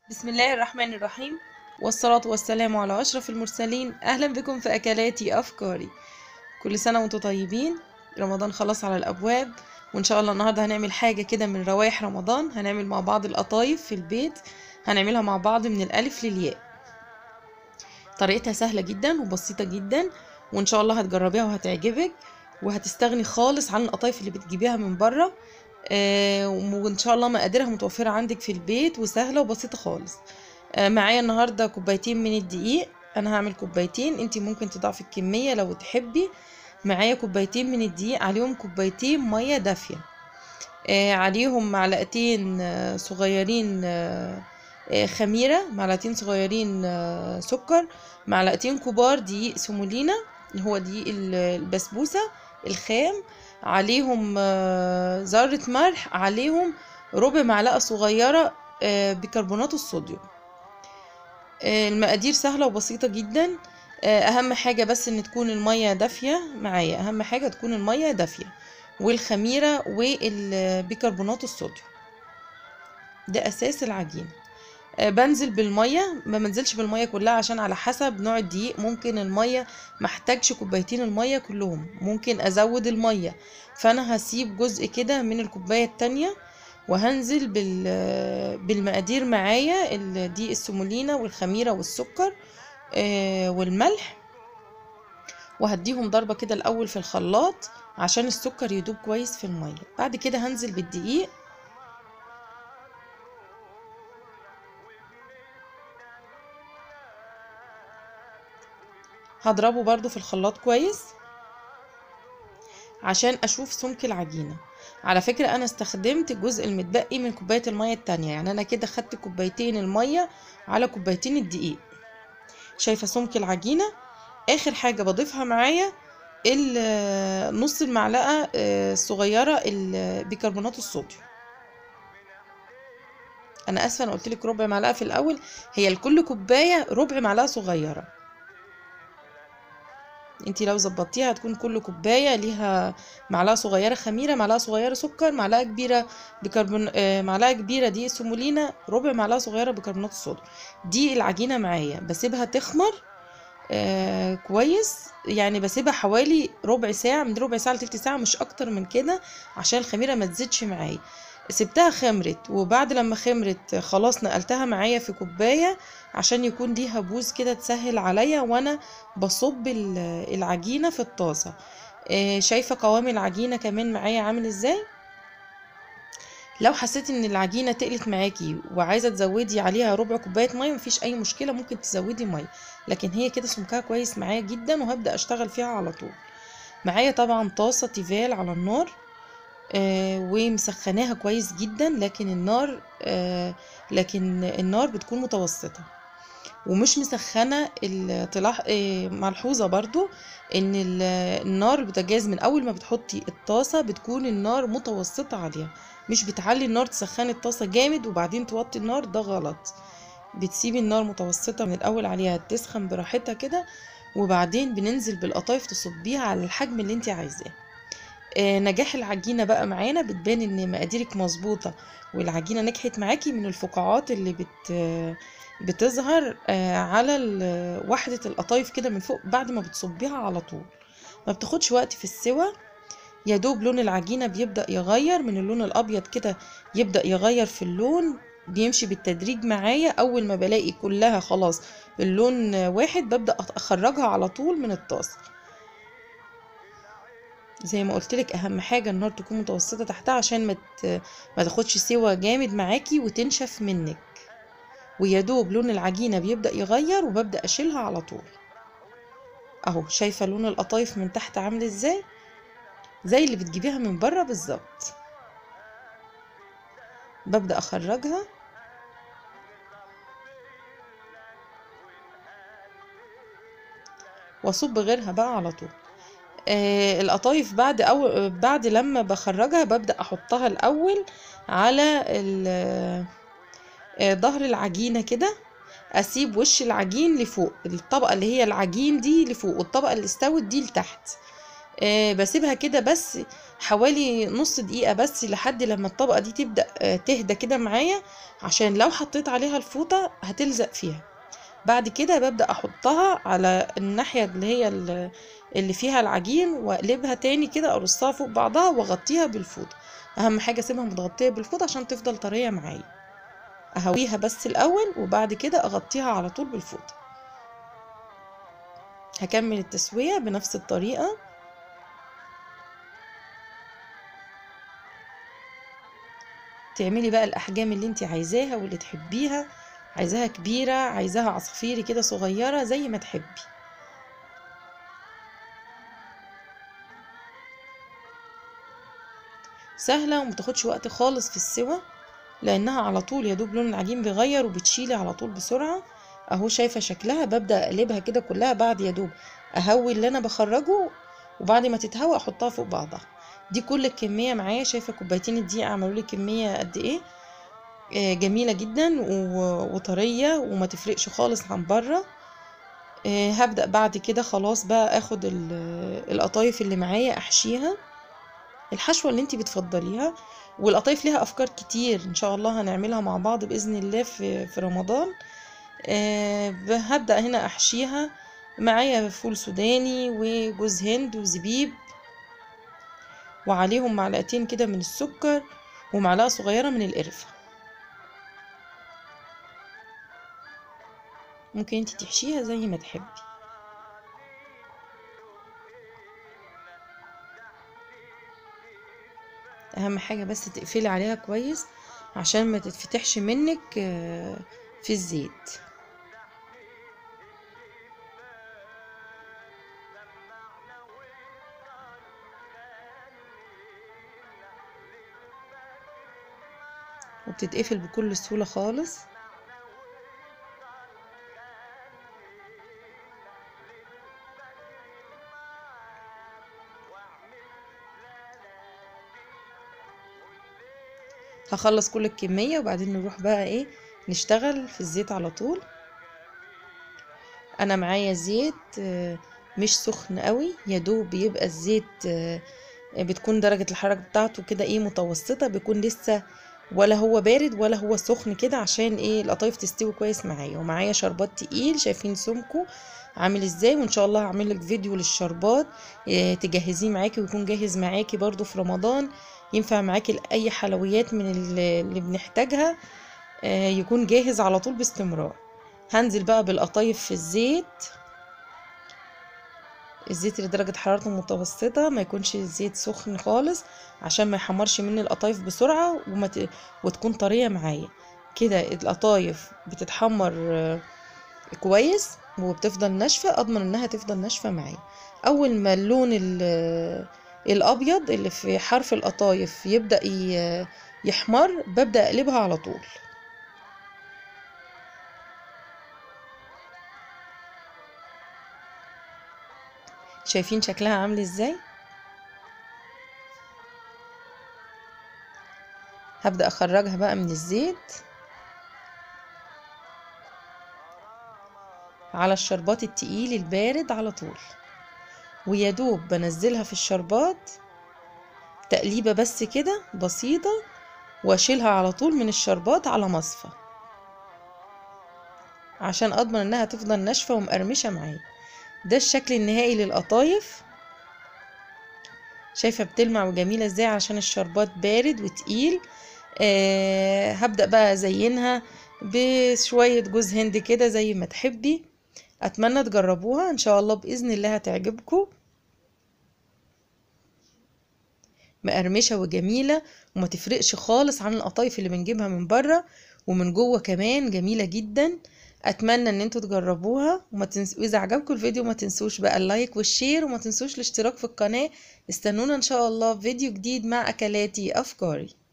بسم الله الرحمن الرحيم والصلاة والسلام على أشرف المرسلين أهلا بكم في أكلاتي أفكاري كل سنة وانتم طيبين رمضان خلاص على الأبواب وإن شاء الله النهاردة هنعمل حاجة كده من روايح رمضان هنعمل مع بعض القطايف في البيت هنعملها مع بعض من الألف للياء طريقتها سهلة جدا وبسيطة جدا وإن شاء الله هتجربيها وهتعجبك وهتستغني خالص عن القطايف اللي بتجيبيها من بره آه، وان شاء الله مقاديرها متوفره عندك في البيت وسهله وبسيطه خالص آه، معايا النهارده كوبايتين من الدقيق انا هعمل كوبايتين انت ممكن تضعفي الكميه لو تحبي معايا كوبايتين من الدقيق عليهم كوبايتين ميه دافيه آه، عليهم معلقتين آه، صغيرين آه، آه، خميره معلقتين صغيرين آه، سكر معلقتين كبار دقيق سمولينا اللي هو دقيق ال- البسبوسه الخام عليهم آه، ذرة ملح عليهم ربع معلقة صغيرة آه، بيكربونات الصوديوم آه، المقادير سهلة وبسيطة جدا آه، أهم حاجة بس إن تكون المية دافية معايا أهم حاجة تكون المية دافية والخميرة والبيكربونات الصوديوم ده أساس العجينة آه، بنزل بالمية ما بنزلش بالمية كلها عشان على حسب نوع الدقيق ممكن المية محتاجش كوبايتين المية كلهم ممكن ازود المية فانا هسيب جزء كده من الكوباية التانية وهنزل بال بالمقادير معايا الدقيق السمولينا والخميرة والسكر آه، والملح وهديهم ضربة كده الأول في الخلاط عشان السكر يدوب كويس في المية بعد كده هنزل بالدقيق هضربه برضو في الخلاط كويس عشان اشوف سمك العجينة على فكرة انا استخدمت الجزء المتبقي من كوباية المية التانية يعني انا كده خدت كوبايتين المية على كوبايتين الدقيق شايفة سمك العجينة اخر حاجة بضيفها معايا ال- نص المعلقة آه، الصغيرة ال- بيكربونات الصوديوم انا اسفة انا قلت لك ربع معلقة في الاول هي لكل كوباية ربع معلقة صغيرة انتي لو ظبطتيها هتكون كل كوبايه ليها معلقه صغيره خميره معلقه صغيره سكر معلقه كبيره بكربون آه، معلقه كبيره دي سمولينا ربع معلقه صغيره بكربونات الصوديوم دي العجينه معايا بسيبها تخمر آه كويس يعني بسيبها حوالي ربع ساعه من ربع ساعه لتلت ساعه مش اكتر من كده عشان الخميره ما تزيدش معايا سبتها خمرت وبعد لما خمرت خلاص نقلتها معايا في كوبايه عشان يكون ليها بوز كده تسهل عليا وانا بصب ال- العجينة في الطاسة آه، شايفة قوام العجينة كمان معايا عامل ازاي لو حسيت ان العجينة تقلت معاكي وعايزة تزودي عليها ربع كوباية مية مفيش اي مشكلة ممكن تزودي مية لكن هي كده سمكها كويس معايا جدا وهبدأ اشتغل فيها على طول معايا طبعا طاسة تيفال على النار آه ومسخناها كويس جدا لكن النار آه لكن النار بتكون متوسطة ومش مسخنه الطلاح آه، ملحوظه برضو ان ال- النار البوتاجاز من اول ما بتحطي الطاسه بتكون النار متوسطه عليها مش بتعلي النار تسخني الطاسه جامد وبعدين توطي النار ده غلط بتسيبي النار متوسطه من الاول عليها تسخن براحتها كده وبعدين بننزل بالقطايف تصبيها على الحجم اللي انت عايزاه آه، نجاح العجينه بقى معانا بتبان ان مقاديرك مظبوطه والعجينه نجحت معاكي من الفقاعات اللي بت بتظهر آه، على ال- وحدة القطايف كده من فوق بعد ما بتصبيها على طول ما بتاخدش وقت في السوى يا دوب لون العجينة بيبدأ يغير من اللون الأبيض كده يبدأ يغير في اللون بيمشي بالتدريج معايا أول ما بلاقي كلها خلاص اللون واحد ببدأ أخرجها على طول من الطاسة زي ما قلت لك اهم حاجه النار تكون متوسطه تحتها عشان ما ت- ما تاخدش سوا جامد معاكي وتنشف منك ويا دوب لون العجينه بيبدا يغير وببدا اشيلها على طول اهو شايفه لون القطايف من تحت عامل ازاي زي اللي بتجيبيها من بره بالظبط ببدا اخرجها واصب غيرها بقى على طول آه القطايف بعد أو بعد لما بخرجها ببدأ أحطها الأول على ال- آه، ظهر العجينة كده أسيب وش العجين لفوق الطبقة اللي هي العجين دي لفوق والطبقة اللي استوت دي لتحت آه بسيبها كده بس حوالي نص دقيقة بس لحد لما الطبقة دي تبدأ آه تهدى كده معايا عشان لو حطيت عليها الفوطة هتلزق فيها بعد كده ببدأ أحطها على الناحية اللي هي ال- اللي فيها العجين وأقلبها تاني كده أرصها فوق بعضها وأغطيها بالفوطة أهم حاجة أسيبها متغطية بالفوطة عشان تفضل طرية معايا أهويها بس الأول وبعد كده أغطيها على طول بالفوطة هكمل التسوية بنفس الطريقة تعملي بقى الأحجام اللي انت عايزاها واللي تحبيها عايزاها كبيرة عايزاها عصافيري كده صغيرة زي ما تحبي سهلة ومتاخدش وقت خالص في السوا لأنها على طول يا دوب لون العجين بيغير وبتشيلي على طول بسرعة اهو شايفة شكلها ببدأ اقلبها كده كلها بعد يا دوب اهوي اللي انا بخرجه وبعد ما تتهوى احطها فوق بعضها دي كل الكمية معايا شايفة كوبايتين الدقيق عملوا لي كمية قد ايه آه، جميلة جدا و- وطرية وما تفرقش خالص عن بره آه، هبدأ بعد كده خلاص بقى اخد ال- القطايف اللي معايا احشيها الحشوة اللي انتي بتفضليها والقطايف ليها افكار كتير ان شاء الله هنعملها مع بعض باذن الله في في رمضان آه، هبدأ هنا احشيها معايا فول سوداني وجوز هند وزبيب وعليهم معلقتين كده من السكر ومعلقة صغيرة من القرفة ممكن انتي تحشيها زي ما تحبي اهم حاجة بس تقفلي عليها كويس عشان ما تتفتحش منك آه، في الزيت وبتتقفل بكل سهولة خالص هخلص كل الكمية وبعدين نروح بقى ايه نشتغل في الزيت على طول انا معايا زيت آه، مش سخن قوي يا دوب بيبقى الزيت آه، بتكون درجة الحرارة بتاعته كده ايه متوسطة بيكون لسه ولا هو بارد ولا هو سخن كده عشان ايه القطايف تستوي كويس معايا ومعايا شربات تقيل شايفين سمكه عامل ازاي وان شاء الله هعمل لك فيديو للشربات آه، تجهزيه معاكي ويكون جاهز معاكي برضو في رمضان ينفع معاكي لأي حلويات من اللي اللي بنحتاجها آه، يكون جاهز على طول باستمرار هنزل بقى بالقطايف في الزيت الزيت اللي درجة حرارته متوسطة ما يكونش الزيت سخن خالص عشان ما يحمرش مني القطايف بسرعة وما ت... وتكون طرية معايا كده القطايف بتتحمر آه، كويس وبتفضل ناشفة اضمن انها تفضل ناشفة معايا اول ما اللون ال- الابيض اللي في حرف القطايف يبدأ ي- يحمر ببدأ اقلبها على طول شايفين شكلها عامل ازاي هبدأ اخرجها بقى من الزيت على الشربات التقيل البارد على طول ويا دوب بنزلها في الشربات تقليبة بس كده بسيطة واشيلها على طول من الشربات على مصفى عشان اضمن انها تفضل ناشفة ومقرمشة معايا ده الشكل النهائي للقطايف شايفة بتلمع وجميلة ازاي عشان الشربات بارد وتقيل آه هبدأ بقى ازينها بشوية جوز هند كده زي ما تحبي اتمنى تجربوها ان شاء الله باذن الله هتعجبكم مقرمشه وجميله وما تفرقش خالص عن القطايف اللي بنجيبها من بره ومن جوه كمان جميله جدا اتمنى ان انتوا تجربوها وما تنسوا اذا عجبكم الفيديو ما تنسوش بقى اللايك والشير وما تنسوش الاشتراك في القناه استنونا ان شاء الله في فيديو جديد مع اكلاتي افكاري